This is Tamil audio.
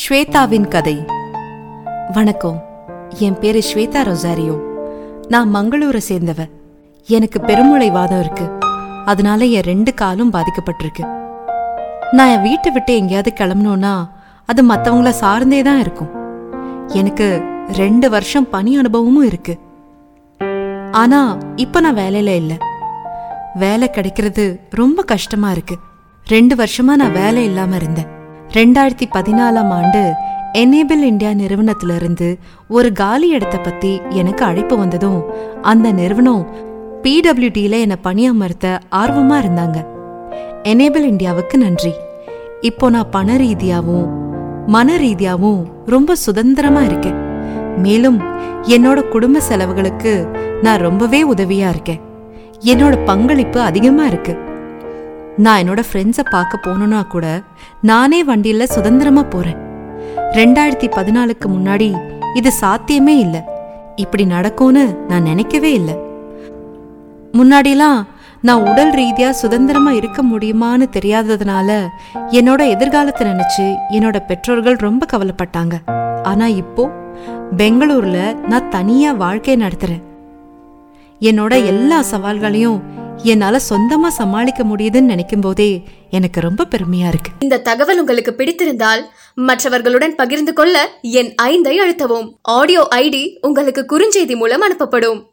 ஸ்வேதாவின் கதை வணக்கம் என் பேரு ஸ்வேதா ரொசாரியோ நான் மங்களூரை சேர்ந்தவ எனக்கு பெருமுளை வாதம் இருக்கு அதனால என் ரெண்டு காலும் பாதிக்கப்பட்டிருக்கு நான் என் வீட்டை விட்டு எங்கேயாவது கிளம்பணும்னா அது மத்தவங்கள சார்ந்தே தான் இருக்கும் எனக்கு ரெண்டு வருஷம் பணி அனுபவமும் இருக்கு ஆனா இப்ப நான் வேலையில இல்ல வேலை கிடைக்கிறது ரொம்ப கஷ்டமா இருக்கு ரெண்டு வருஷமா நான் வேலை இல்லாம இருந்தேன் ரெண்டாயிரத்தி பதினாலாம் ஆண்டு எனேபிள் இந்தியா நிறுவனத்துல இருந்து ஒரு காலி இடத்த பத்தி எனக்கு அழைப்பு வந்ததும் அந்த நிறுவனம் பிடபிள்யூடியில என்னை பணியமர்த்த ஆர்வமா இருந்தாங்க எனேபிள் இந்தியாவுக்கு நன்றி இப்போ நான் பண ரீதியாவும் மன ரீதியாவும் ரொம்ப சுதந்திரமா இருக்கேன் மேலும் என்னோட குடும்ப செலவுகளுக்கு நான் ரொம்பவே உதவியா இருக்கேன் என்னோட பங்களிப்பு அதிகமா இருக்கு நான் என்னோட ஃப்ரெண்ட்ஸை பார்க்க போகணும்னா கூட நானே வண்டியில சுதந்திரமா போறேன் ரெண்டாயிரத்தி பதினாலுக்கு முன்னாடி இது சாத்தியமே இல்லை இப்படி நடக்கும்னு நான் நினைக்கவே இல்லை முன்னாடிலாம் நான் உடல் ரீதியா சுதந்திரமா இருக்க முடியுமான்னு தெரியாததுனால என்னோட எதிர்காலத்தை நினைச்சு என்னோட பெற்றோர்கள் ரொம்ப கவலைப்பட்டாங்க ஆனா இப்போ பெங்களூர்ல நான் தனியா வாழ்க்கை நடத்துறேன் என்னோட எல்லா சவால்களையும் என்னால சொந்தமா சமாளிக்க முடியுதுன்னு நினைக்கும் போதே எனக்கு ரொம்ப பெருமையா இருக்கு இந்த தகவல் உங்களுக்கு பிடித்திருந்தால் மற்றவர்களுடன் பகிர்ந்து கொள்ள என் ஐந்தை அழுத்தவும் ஆடியோ ஐடி உங்களுக்கு குறுஞ்செய்தி மூலம் அனுப்பப்படும்